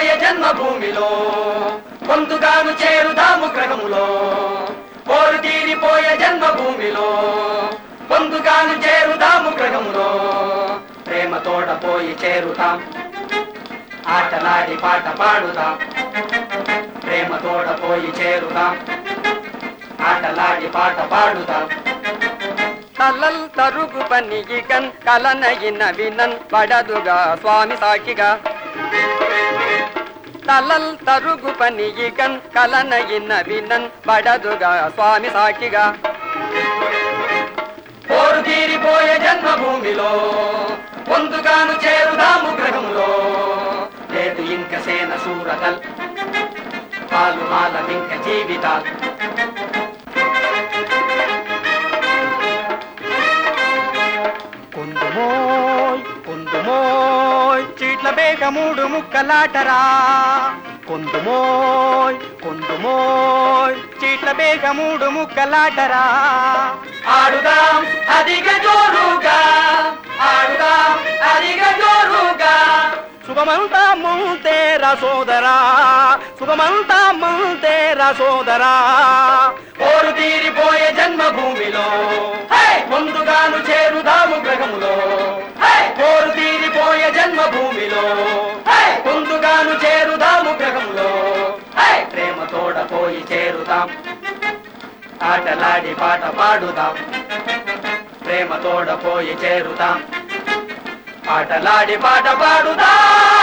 తీరిపోయే జన్మభూమిలో పొందుగాను చేరుదాము గ్రహములో పోరు తీరిపోయే జన్మభూమిలో పొందుగాను చేరుదాము గ్రహములో ప్రేమ తోడపోయి చేరుతాం ఆటలాడి పాట పాడుదాం ప్రేమ తోడపోయి చేరుదాం ఆటలాడి పాట పాడుదాం కలల్ తరుగు పనిగికన్ కలనగిన వినన్ పడదుగా స్వామి సాక్షిగా తలల్ తరుగు పనిగికన్ కలనగిన వినన్ పడదుగా స్వామి సాక్షిగా పోరు తీరిపోయే జన్మభూమిలో పొందుగాను చేరుదాము గ్రహములో లేదు ఇంక సేన సూరకల్ పాలు మాలమింక జీవితాలు కొందుమోయ్ కొందుమోయ్ చీట్ల బేగ మూడు ముక్కలాటరా కొందుమోయ్ కొందుమోయ్ చీట్ల బేగ మూడు ముక్కలాటరా ఆడుదాం అధిక జోరుగా ఆడుదాం అధిక జోరుగా శుభమంతా ముంతేరా సోదరా శుభమంతా ముంతేరా సోదరా పోరు తీరిపోయే జన్మభూమిలో హే! ముందుగాను చేరుదాము గ్రహములో హే! పోరు తీరిపోయే జన్మభూమిలో హే! ముందుగాను చేరుదాము గ్రహములో హే! ప్రేమ తోడపోయి చేరుదాం ఆటలాడి పాట పాడుదాం ప్రేమ తోడపోయి చేరుదాం ఆటలాడి పాట పాడుదాం